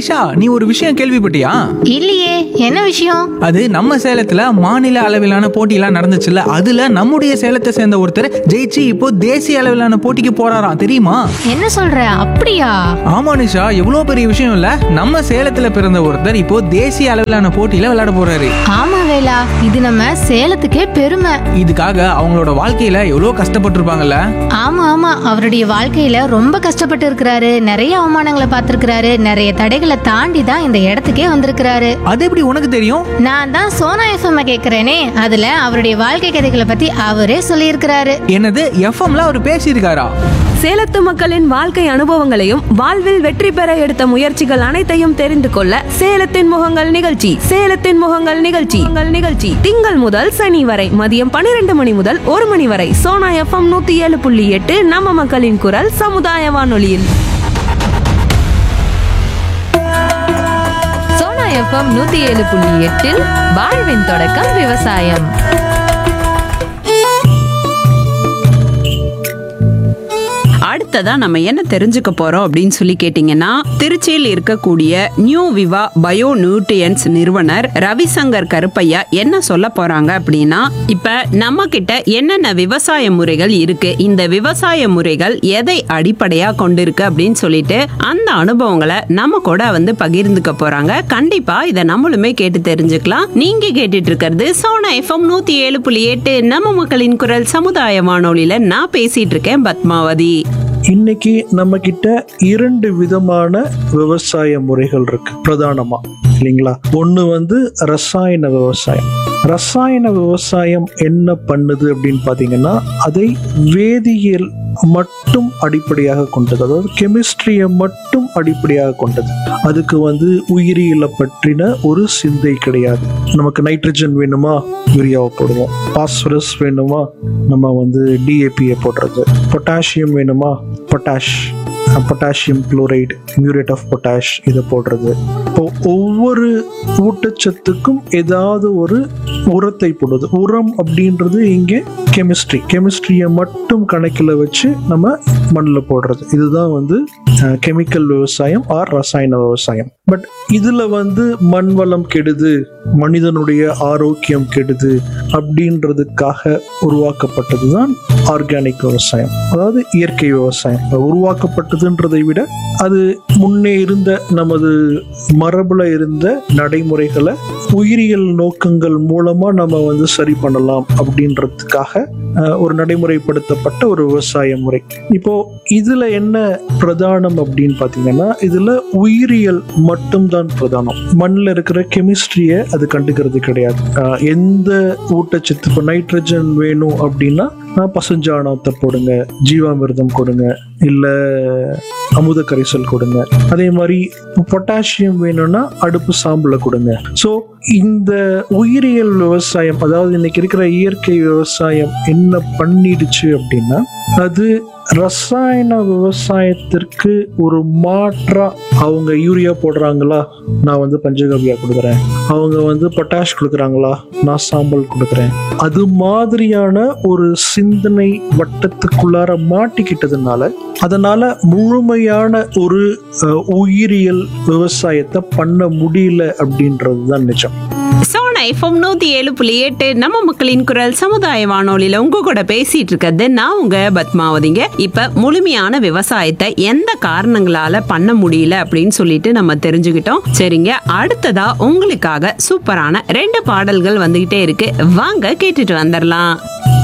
நிஷா நீ ஒரு விஷயம் கேள்விப்பட்டியா இல்லையே என்ன விஷயம் அது நம்ம சேலத்துல மாநில அளவிலான போட்டியெல்லாம் நடந்துச்சுல்ல அதுல நம்முடைய சேலத்தை சேர்ந்த ஒருத்தர் ஜெயிச்சு இப்போ தேசிய அளவிலான போட்டிக்கு போறாராம் தெரியுமா என்ன சொல்ற அப்படியா ஆமா நிஷா எவ்வளவு பெரிய விஷயம் இல்ல நம்ம சேலத்துல பிறந்த ஒருத்தர் இப்போ தேசிய அளவிலான போட்டியில விளையாட போறாரு ஆமா வேலா இது நம்ம சேலத்துக்கே பெருமை இதுக்காக அவங்களோட வாழ்க்கையில எவ்வளவு கஷ்டப்பட்டிருப்பாங்கல்ல ஆமா ஆமா அவருடைய வாழ்க்கையில ரொம்ப கஷ்டப்பட்டு இருக்கிறாரு நிறைய அவமானங்களை பார்த்திருக்கிறாரு நிறைய தடைகளை தாண்டி தான் இந்த இடத்துக்கே வந்திருக்கிறாரு அது எப்படி உனக்கு தெரியும் நான் தான் சோனா எஃப்எம் கேக்குறேனே அதுல அவருடைய வாழ்க்கை கதைகளை பத்தி அவரே சொல்லியிருக்கிறாரு என்னது எஃப்எம்ல அவர் பேசியிருக்காரா சேலத்து மக்களின் வாழ்க்கை அனுபவங்களையும் வாழ்வில் வெற்றி பெற எடுத்த முயற்சிகள் அனைத்தையும் தெரிந்து கொள்ள சேலத்தின் முகங்கள் நிகழ்ச்சி சேலத்தின் முகங்கள் நிகழ்ச்சி உங்கள் நிகழ்ச்சி திங்கள் முதல் சனி வரை மதியம் பன்னிரண்டு மணி முதல் ஒரு மணி வரை சோனா எஃப்எம் நூத்தி ஏழு புள்ளி எட்டு நம்ம மக்களின் குரல் சமுதாய வானொலியில் சோனா எஃப்எம் நூத்தி ஏழு புள்ளி எட்டில் வாழ்வின் தொடக்கம் விவசாயம் அடுத்ததா நம்ம என்ன தெரிஞ்சுக்க போறோம் அப்படின்னு சொல்லி கேட்டீங்கன்னா திருச்சியில் இருக்கக்கூடிய நியூ விவா பயோ நியூட்ரியன்ஸ் நிறுவனர் ரவிசங்கர் கருப்பையா என்ன சொல்ல போறாங்க அப்படின்னா இப்ப நம்ம கிட்ட என்னென்ன விவசாய முறைகள் இருக்கு இந்த விவசாய முறைகள் எதை அடிப்படையா கொண்டிருக்கு அப்படின்னு சொல்லிட்டு அந்த அனுபவங்களை நம்ம கூட வந்து பகிர்ந்துக்க போறாங்க கண்டிப்பா இதை நம்மளுமே கேட்டு தெரிஞ்சுக்கலாம் நீங்க கேட்டுட்டு இருக்கிறது சோனா எஃப்எம் நூத்தி ஏழு புள்ளி எட்டு நம்ம மக்களின் குரல் சமுதாய வானொலியில நான் பேசிட்டு இருக்கேன் பத்மாவதி இன்னைக்கு நம்ம கிட்ட இரண்டு விதமான விவசாய முறைகள் இருக்கு பிரதானமா இல்லைங்களா ஒண்ணு வந்து ரசாயன விவசாயம் ரசாயன விவசாயம் என்ன பண்ணுது அப்படின்னு பாத்தீங்கன்னா அதை வேதியியல் மட்டும் அடிப்படையாக கொண்டது அதாவது கெமிஸ்ட்ரியை மட்டும் அடிப்படையாக கொண்டது அதுக்கு வந்து உயிரியலை பற்றின ஒரு சிந்தை கிடையாது நமக்கு நைட்ரஜன் வேணுமா யூரியாவை போடுவோம் பாஸ்பரஸ் வேணுமா நம்ம வந்து டிஏபியை போடுறது பொட்டாசியம் வேணுமா potash potassium chloride muriate of potash இதை போடுறது இப்போ ஒவ்வொரு ஊட்டச்சத்துக்கும் ஏதாவது ஒரு உரத்தை போடுறது உரம் அப்படின்றது இங்கே கெமிஸ்ட்ரி கெமிஸ்ட்ரியை மட்டும் கணக்கில் வச்சு நம்ம மண்ணில் போடுறது இதுதான் வந்து கெமிக்கல் விவசாயம் ஆர் ரசாயன விவசாயம் பட் இதுல வந்து மண் வளம் கெடுது மனிதனுடைய ஆரோக்கியம் கெடுது அப்படின்றதுக்காக உருவாக்கப்பட்டது தான் ஆர்கானிக் விவசாயம் அதாவது இயற்கை விவசாயம் அது உருவாக்கப்பட்டதுன்றதை விட அது முன்னே இருந்த நமது மரபுல இருந்த நடைமுறைகளை உயிரியல் நோக்கங்கள் மூலமா நம்ம வந்து சரி பண்ணலாம் அப்படின்றதுக்காக அஹ், ஒரு நடைமுறைப்படுத்தப்பட்ட ஒரு விவசாய முறை இப்போ இதுல என்ன பிரதானம் அப்படின்னு பாத்தீங்கன்னா இதுல உயிரியல் மட்டும்தான் பிரதானம் மண்ணில் இருக்கிற கெமிஸ்ட்ரியை அது கண்டுக்கிறது கிடையாது அஹ், எந்த ஊட்டச்சத்து இப்போ நைட்ரஜன் வேணும் அப்படின்னா அஹ், பசுஞ்சாணத்தை போடுங்க ஜீவாமிர்தம் கொடுங்க இல்ல அமுத கரைசல் கொடுங்க அதே மாதிரி பொட்டாசியம் வேணும்னா அடுப்பு சாம்பலை கொடுங்க ஸோ இந்த உயிரியல் விவசாயம் அதாவது இன்னைக்கு இருக்கிற இயற்கை விவசாயம் என்ன பண்ணிடுச்சு அப்படின்னா அது ரசாயன விவசாயத்திற்கு ஒரு மாற்றா அவங்க யூரியா போடுறாங்களா நான் வந்து பஞ்சகவ்யா கொடுக்குறேன் அவங்க வந்து பொட்டாஷ் கொடுக்குறாங்களா நான் சாம்பல் கொடுக்குறேன் அது மாதிரியான ஒரு சிந்தனை வட்டத்துக்குள்ளார மாட்டிக்கிட்டதுனால அதனால முழுமையான ஒரு அஹ், உயிரியல் விவசாயத்தை பண்ண முடியல அப்படின்றது தான் நிஜம் சோனா எஃப்எம் நூத்தி ஏழு புள்ளி எட்டு நம்ம மக்களின் குரல் சமுதாய வானொலியில உங்க கூட பேசிட்டு இருக்கிறது நான் உங்க பத்மாவதிங்க இப்ப முழுமையான விவசாயத்தை எந்த காரணங்களால பண்ண முடியல அப்படின்னு சொல்லிட்டு நம்ம தெரிஞ்சுக்கிட்டோம் சரிங்க அடுத்ததா உங்களுக்காக சூப்பரான ரெண்டு பாடல்கள் வந்துகிட்டே இருக்கு வாங்க கேட்டுட்டு வந்துடலாம்